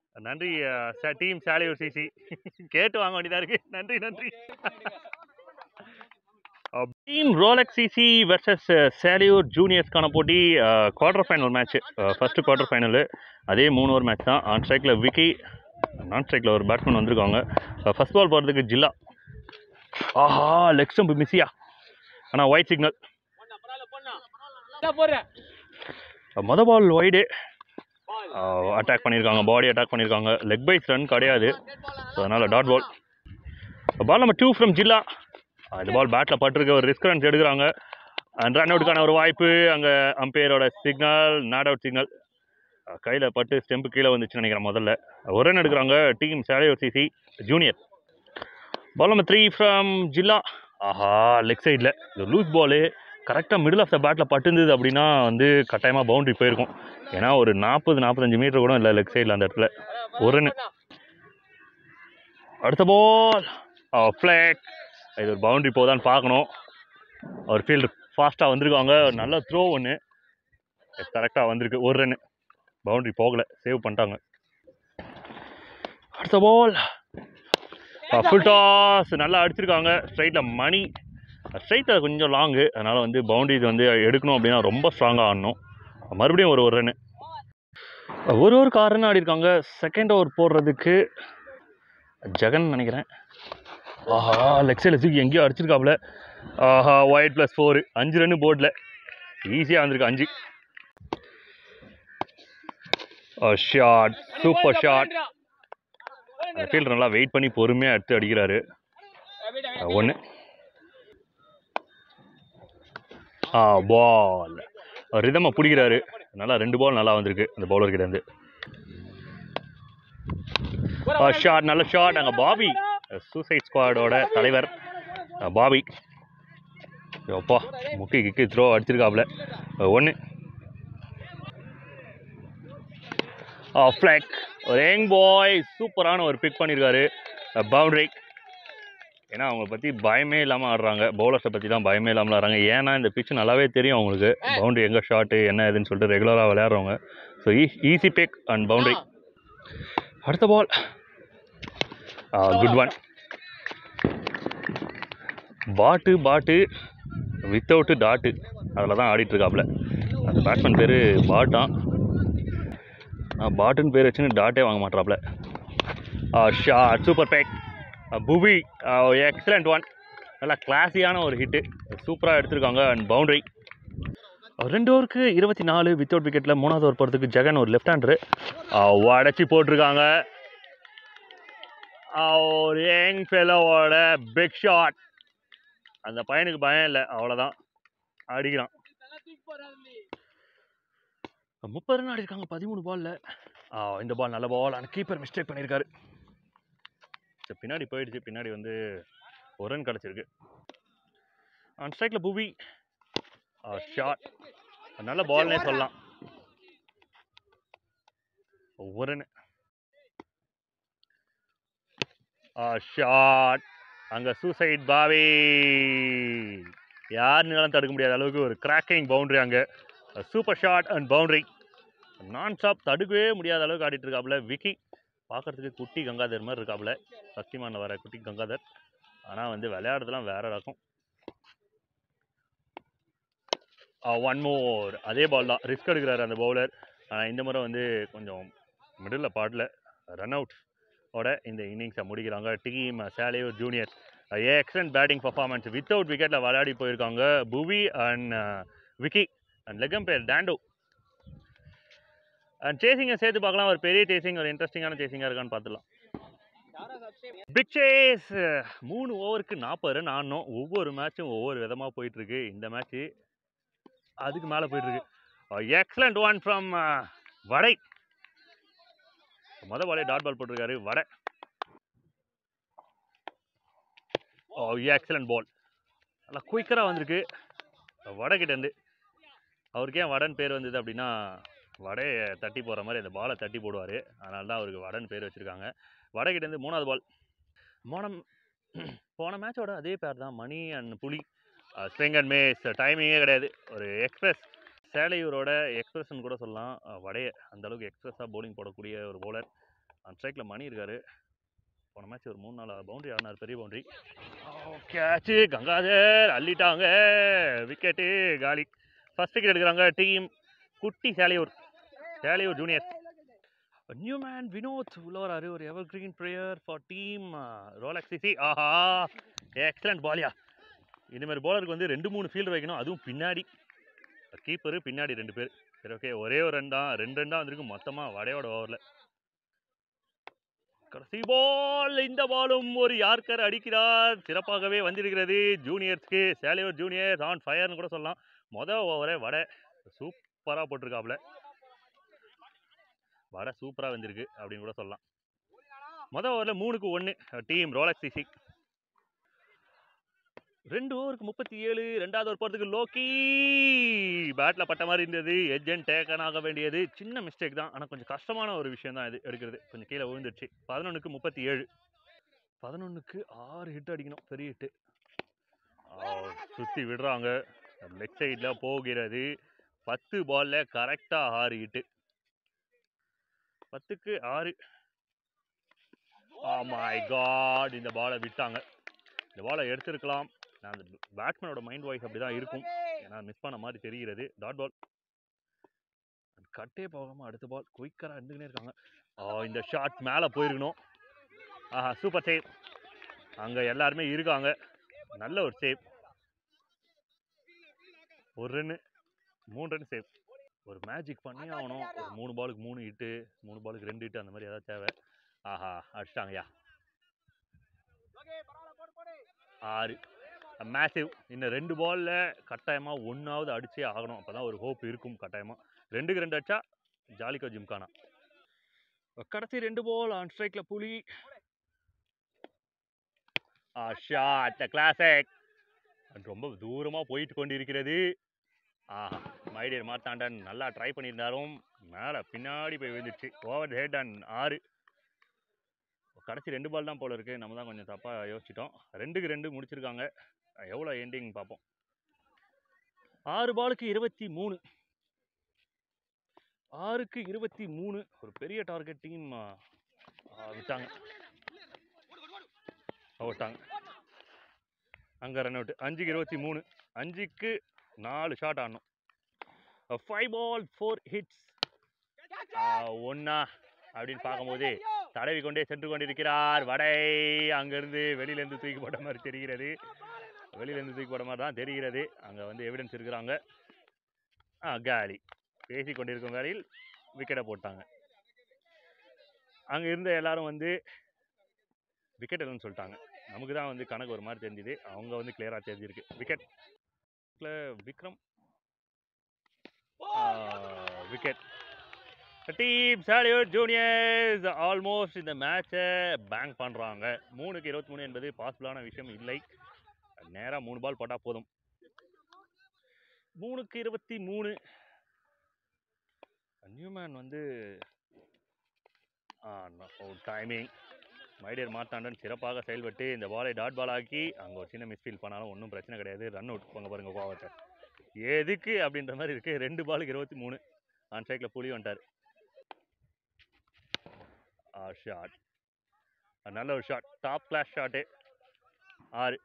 நன்றி team சாலியூர் CC கேட்டு வாங்க வேண்டியதா இருக்கு நன்றி நன்றி team Rolex CC versus Selaiyur ஜூனியர்ஸ்க்கான போட்டி quarter final match first quarter final அதே மூணு ஓவர் மேட்ச் தான் ஆன் ஸ்ட்ரைக்கில் விக்கி நான் ஸ்ட்ரைக்கில் ஒரு பேட்ஸ்மேன் வந்திருக்காங்க ஃபர்ஸ்ட் பால் போகிறதுக்கு ஜில்லா ஆஹா லெக் ஸ்டம்ப் மிஸ்ஸியா ஆனால் ஒயிட் சிக்னல் மொத பால் ஒய்டு அட்டாக் பண்ணியிருக்காங்க பாடி அட்டாக் பண்ணியிருக்காங்க லெக் பைஸ் ரன் கிடையாது ஸோ அதனால் dot ball ball number two from Jilla இந்த பால் பேட்டில் பட்டிருக்க ஒரு ரிஸ்க் ரன்ஸ் எடுக்கிறாங்க அண்ட் ரன் அவுட்டுக்கான ஒரு வாய்ப்பு அங்கே அம்பையரோட சிக்னல் நாட் அவுட் சிக்னல் கையில் பட்டு ஸ்டெம்பு கீழே வந்துச்சுன்னு நினைக்கிறேன் முதல்ல ஒரு ரன் எடுக்கிறாங்க டீம் சேலையோ CC junior ball number three from Jilla ஆஹா லெக் சைடில் இது லூஸ் பாலு கரெக்டாக மிடில் ஆஃப் த பேட்டில் பட்டுருந்தது அப்படின்னா வந்து கட்டாயமாக பவுண்டரி போயிருக்கும் ஏன்னா ஒரு நாற்பது நாற்பத்தஞ்சு மீட்டர் கூட இல்லை லெக் சைடில் அந்த இடத்துல ஒரு ரன் அடுத்த பால் ஃப்ளாக் இது ஒரு பவுண்டரி போதான்னு பார்க்கணும் அவர் ஃபீல்டு ஃபாஸ்ட்டாக வந்திருக்காங்க ஒரு நல்ல த்ரோ ஒன்று கரெக்டாக வந்திருக்கு ஒரு ரன் பவுண்டரி போகலை சேவ் பண்ணிட்டாங்க அடுத்த பால் ஃபுல் டாஸ் நல்லா அடிச்சிருக்காங்க ஸ்ட்ரைட்டில் மணி ஸ்ட்ரைட்டில் கொஞ்சம் லாங்கு அதனால் வந்து பவுண்டரிஸ் வந்து எடுக்கணும் அப்படின்னா ரொம்ப ஸ்ட்ராங்காக ஆடணும் மறுபடியும் ஒரு ஒரு ரன் ஒரு ஒரு கார் ரன் ஆடிருக்காங்க செகண்ட் ஓவர் போடுறதுக்கு ஜெகன் நினைக்கிறேன் ஆஹா லெக் சைடில் தூக்கி எங்கேயோ அடிச்சிருக்காப்புல ஆஹா ஒயிட் ப்ளஸ் ஃபோரு அஞ்சு ரன்னு போர்டில் ஈஸியாக வந்திருக்கு அஞ்சு ஷாட் சூப்பர் ஷாட் அந்த ஃபீல்டர் நல்லா வெயிட் பண்ணி பொறுமையாக எடுத்து அடிக்கிறாரு ஒன்று ஆ பால் ரிதமை பிடிக்கிறாரு நல்லா ரெண்டு பால் நல்லா வந்திருக்கு அந்த பவுலர்கிட்ட இருந்து ஷாட் நல்ல ஷாட் அங்கே பாபி சூசைட் ஸ்குவாடோட தலைவர் அஹ், பாபி அப்பா முக்கி கிக்கி த்ரோ அடிச்சிருக்காப்புல ஒன்று ஃப்ளாக் ஒரு யங் பாய் சூப்பரான ஒரு பிக் பண்ணியிருக்காரு பவுண்டரி ஏன்னா அவங்கள பற்றி பயமே இல்லாமல் ஆடுறாங்க பவுலர்ஸை பற்றி தான் பயமே இல்லாமல் ஆடுறாங்க ஏன்னா இந்த பிச்சு நல்லாவே தெரியும் அவங்களுக்கு பவுண்டரி எங்கே ஷாட்டு என்ன ஏதுன்னு சொல்லிட்டு ரெகுலராக விளையாடுறவங்க so easy pick and boundary அடுத்த பால் குட் ஒன் பாட்டு பாட்டு வித்தவுட்டு டாட்டு அதில் தான் ஆடிட்டுருக்காப்புல அந்த பேட்ஸ்மேன் பேர் பாட்டான் நான் பாட்டுன்னு பேர் வச்சுன்னு டாட்டே வாங்க மாட்டாப்புல shot super back Puvi excellent one நல்லா கிளாஸியான ஒரு ஹிட்டு சூப்பராக எடுத்திருக்காங்க அண்ட் பவுண்டரி ரெண்டு ஓவருக்கு இருபத்தி நாலு வித்தவுட் விக்கெட்டில் மூணாவது ஓவர் போகிறதுக்கு ஜெகன் ஒரு லெஃப்ட் ஹேண்டரு உடச்சி போட்டிருக்காங்க ஒரு யங் ஃபெலோவோட பிக் ஷாட் அந்த பையனுக்கு பயம் இல்லை அவ்வளோதான் அடிக்கிறான் முப்பது ரன் ஆடிருக்காங்க பதிமூணு பால்ல இந்த பால் நல்ல பால் ஆனால் கீப்பர் மிஸ்டேக் பண்ணியிருக்காரு சரி, பின்னாடி போயிடுச்சு பின்னாடி வந்து ஒரு ரன் கிடச்சிருக்கு ஆன் ஸ்ட்ரைக்கில் புவி ஷாட் நல்ல பால்னே சொல்லலாம் ஒரு ரன் ஷாட் அங்கே சூசைட் பாவி யாருனாலும் தடுக்க முடியாத அளவுக்கு ஒரு கிராக்கிங் பவுண்டரி அங்கே super shot and boundary non stop தடுக்கவே முடியாத அளவுக்கு ஆடிட்டு இருக்காப்புல விக்கி பார்க்கறதுக்கு குட்டி கங்காதர் மாதிரி இருக்காப்புல சக்திமானில் வர குட்டி கங்காதர் ஆனால் வந்து விளையாடுறதுலாம் வேற ரகம் ஒன் மோர் அதே பால் தான் ரிஸ்க் எடுக்கிறாரு அந்த பவுலர் ஆனால் இந்த முறை வந்து கொஞ்சம் மிடில் பாட்டில் ரன் அவுட் ஓட இந்த இன்னிங்ஸை முடிக்கிறாங்க team Selaiyur junior excellent batting performance without விக்கெட்டில் விளையாடி போயிருக்காங்க புவி அண்ட் விக்கி அண்ட் லெகம் பேர் டேண்டோ அண்ட் சேசிங்கை சேர்த்து பார்க்கலாம் ஒரு பெரிய சேசிங் ஒரு இன்ட்ரெஸ்டிங்கான சேசிங்காக இருக்கான்னு பார்த்துலாம் பிக் சேஸ் மூணு ஓவருக்கு நாற்பது ரன் ஆடணும் ஒவ்வொரு மேட்சும் ஒவ்வொரு விதமாக போயிட்டுருக்கு இந்த மேட்ச்சு அதுக்கு மேலே போயிட்டுருக்கு எக்ஸலண்ட் ஒன் ஃப்ரம் வடை மொதல் பாலே டாட் பால் போட்டிருக்காரு வடை ஓ எக்ஸலண்ட் பால் நல்லா குயிக்கராக வந்திருக்கு வடை கிட்டேருந்து அவருக்கு ஏன் வடன் பேர் வந்தது அப்படின்னா வடையை தட்டி போகிற மாதிரி அந்த பாலை தட்டி போடுவார் அதனால தான் அவருக்கு வடன் பேர் வச்சுருக்காங்க வடை கிட்டேருந்து மூணாவது பால் போன போன மேட்சோட அதே பேர் தான் Mani and Puli swing and மேஸ் டைமிங்கே கிடையாது ஒரு எக்ஸ்பிரஸ் சேலையூரோட எக்ஸ்பிரஸ்ன்னு கூட சொல்லலாம் அஹ் வடைய அந்த அளவுக்கு எக்ஸ்பிரஸாக bowling போடக்கூடிய ஒரு bowler அந்த ஸ்ட்ரைக்கில் மணி இருக்காரு போன மேட்ச் ஒரு மூணு நாள் பவுண்டரி ஆடினார் பெரிய பவுண்டரி கேட்சு கங்காதர் அள்ளிட்டாங்க விக்கெட்டு காலி ஃபர்ஸ்ட் விக்கெட் எடுக்கிறாங்க டீம் குட்டி Selaiyur Selaiyur junior new man Vinod உள்ள வராரு ஒரு evergreen player for team Rolex CC ஆஹா எக்ஸலண்ட் பாலியா இனிமேல் போலருக்கு வந்து ரெண்டு மூணு ஃபீல்டு வைக்கணும் அதுவும் பின்னாடி கீப்பரு பின்னாடி ரெண்டு பேர் சரி ஓகே ஒரே ஒரு ரெண்டா ரெண்டு ரெண்டா வந்திருக்கு மொத்தமாக வடையோட ஓவரில் கடைசி பால் இந்த பாலும் ஒரு யார்கர் அடிக்கிறார் சிறப்பாகவே வந்திருக்கிறது ஜூனியர்ஸ்க்கு சேலையூர் ஜூனியர்ஸ் ஆன் ஃபயர்னு கூட சொல்லலாம் மொதல் ஓவரே வடை சூப்பராக போட்டிருக்காப்புல வடை சூப்பராக வந்திருக்கு அப்படின்னு கூட சொல்லலாம் மொதல் ஓவரில் மூணுக்கு ஒன்று டீம் ரோலக்ஸ் சிசி ரெண்டு ஓவருக்கு முப்பத்தி ஏழு ரெண்டாவது ஓவர் போகிறதுக்கு லோக்கி பேட்டில் பட்ட மாதிரி இருந்தது எஜ்ஜன் டேக்கன் ஆக வேண்டியது சின்ன மிஸ்டேக் தான் ஆனால் கொஞ்சம் கஷ்டமான ஒரு விஷயம் தான் இது எடுக்கிறது கொஞ்சம் கீழே விழுந்துருச்சு பதினொன்றுக்கு முப்பத்தி ஏழு பதினொன்றுக்கு ஆறு ஹிட் அடிக்கணும் பெரிய ஹிட்டு சுற்றி விடுறாங்க லெக் சைடில் போகிறது பத்து பாலில் கரெக்டாக ஆறு ஹிட்டு பத்துக்கு ஆறு மை காட் இந்த பாலை விட்டாங்க இந்த பாலை எடுத்திருக்கலாம் நான் அந்த பேட்ஸ்மேனோட மைண்ட் வாய்ஸ் அப்படி தான் இருக்கும் ஏன்னா மிஸ் பண்ண மாதிரி தெரிகிறது டாட் பால் கட்டே போகாமல் அடுத்த பால் குயிக்கராக இருந்துக்கினே இருக்காங்க ஆ, இந்த ஷாட் மேலே போயிருக்கணும் ஆஹா சூப்பர் சேவ் அங்கே எல்லாருமே இருக்காங்க நல்ல ஒரு சேவ் ஒரு ரன்னு மூணு ரன் சேவ் ஒரு மேஜிக் பண்ணி ஆகணும் ஒரு மூணு பாலுக்கு மூணு ஹிட்டு மூணு பாலுக்கு ரெண்டு ஹிட்டு அந்த மாதிரி ஏதாவது தேவை ஆஹா அடிச்சிட்டாங்கய்யா ஆறு மேசிவ் இன்னும் ரெண்டு பாலில் கட்டாயமாக ஒன்றாவது அடிச்சே ஆகணும் அப்போ தான் ஒரு ஹோப் இருக்கும் கட்டாயமாக ரெண்டுக்கு ரெண்டு அடிச்சா ஜாலிக்கோ ஜிம்கானா கடைசி ரெண்டு பால் ஆன் ஸ்ட்ரைக்கில் புலி ஷாட் கிளாசிக் ரொம்ப தூரமாக போயிட்டு கொண்டு இருக்கிறது ஆஹா மைடியர் மார்த்தாண்டன் நல்லா ட்ரை பண்ணியிருந்தாலும் மேலே பின்னாடி போய் விழுந்துச்சு ஓவர் ஹெட் அண்ட் ஆறு கடைசி ரெண்டு பால் தான் போல இருக்கு நம்ம தான் கொஞ்சம் தப்பாக யோசிச்சிட்டோம் ரெண்டுக்கு ரெண்டு முடிச்சிருக்காங்க எவ்வளோ எண்டிங் பார்ப்போம் ஆறு பாலுக்கு இருபத்தி மூணு ஆறுக்கு இருபத்தி மூணு ஒரு பெரிய டார்கெட் டீம் விட்டாங்க விட்டாங்க அங்கே ரன் அவுட் அஞ்சுக்கு இருபத்தி மூணு அஞ்சுக்கு நாலு ஷாட் ஆடணும் ஃபைவ் பால் ஃபோர் ஹிட்ஸ் ஒன்னா அப்படின்னு பார்க்கும்போது தடவி கொண்டே சென்று கொண்டிருக்கிறார் வடை அங்கேருந்து வெளியிலேருந்து தூக்கி போட்ட மாதிரி தெரிகிறது வெளியிலேருந்து தூக்கி போட்ட மாதிரி தான் தெரிகிறது அங்கே வந்து எவிடன்ஸ் இருக்கிறாங்க ஆ காலி பேசி கொண்டிருக்கும் வேலையில் விக்கெட்டை போட்டாங்க அங்கே இருந்த எல்லாரும் வந்து விக்கெட் இல்லைன்னு சொல்லிட்டாங்க நமக்கு தான் வந்து கணக்கு ஒரு மாதிரி தெரிஞ்சுது அவங்க வந்து கிளியராக தெரிஞ்சிருக்கு wicket Vikram wicket team Selaiyur juniors almost இந்த மேட்சை பேங்க் பண்ணுறாங்க மூணுக்கு இருபத்தி மூணு என்பது பாசிபிளான விஷயம் இல்லை நேராக மூணு பால் போட்டால் போதும் மூணுக்கு இருபத்தி மூணு நியூமேன் வந்து டைமிங் மைடியர் மார்த்தாண்டன் சிறப்பாக செயல்பட்டு இந்த பாலை டாட் பால் ஆக்கி அங்கே ஒரு சின்ன மிஸ்ஃபீல் பண்ணாலும் ஒன்றும் பிரச்சனை கிடையாது ரன் அவுட் போங்க பாருங்க கோவத்தை எதுக்கு அப்படின்ற மாதிரி இருக்குது ரெண்டு பாலுக்கு இருபத்தி மூணு ஆன் சைக்கில் புலி வந்துட்டார் ஷாட் நல்ல ஒரு ஷாட் டாப் கிளாஸ் ஷாட்டு ஆறு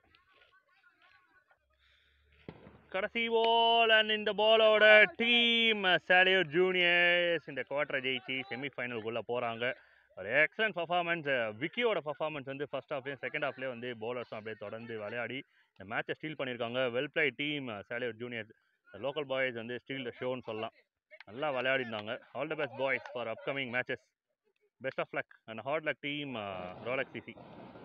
கடைசி பால் அண்ட் இந்த பாலோட டீம் சாலியூர் ஜூனியர்ஸ் இந்த குவார்டரை ஜெயிச்சு செமிஃபைனலுக்குள்ளே போகிறாங்க ஒரு எக்ஸலண்ட் பர்ஃபார்மன்ஸ் விக்கியோட பர்ஃபார்மன்ஸ் வந்து ஃபர்ஸ்ட் ஹாஃப்லேயும் செகண்ட் ஹாஃப்லேயும் வந்து பவுலர்ஸும் அப்படியே தொடர்ந்து விளையாடி இந்த மேட்சை ஸ்டீல் பண்ணியிருக்காங்க well play team Selaiyur juniors local boys வந்து ஸ்டீல் த ஷோன்னு சொல்லலாம் நல்லா விளையாடிருந்தாங்க all the best boys for upcoming matches best of luck and hard luck team Rolex CC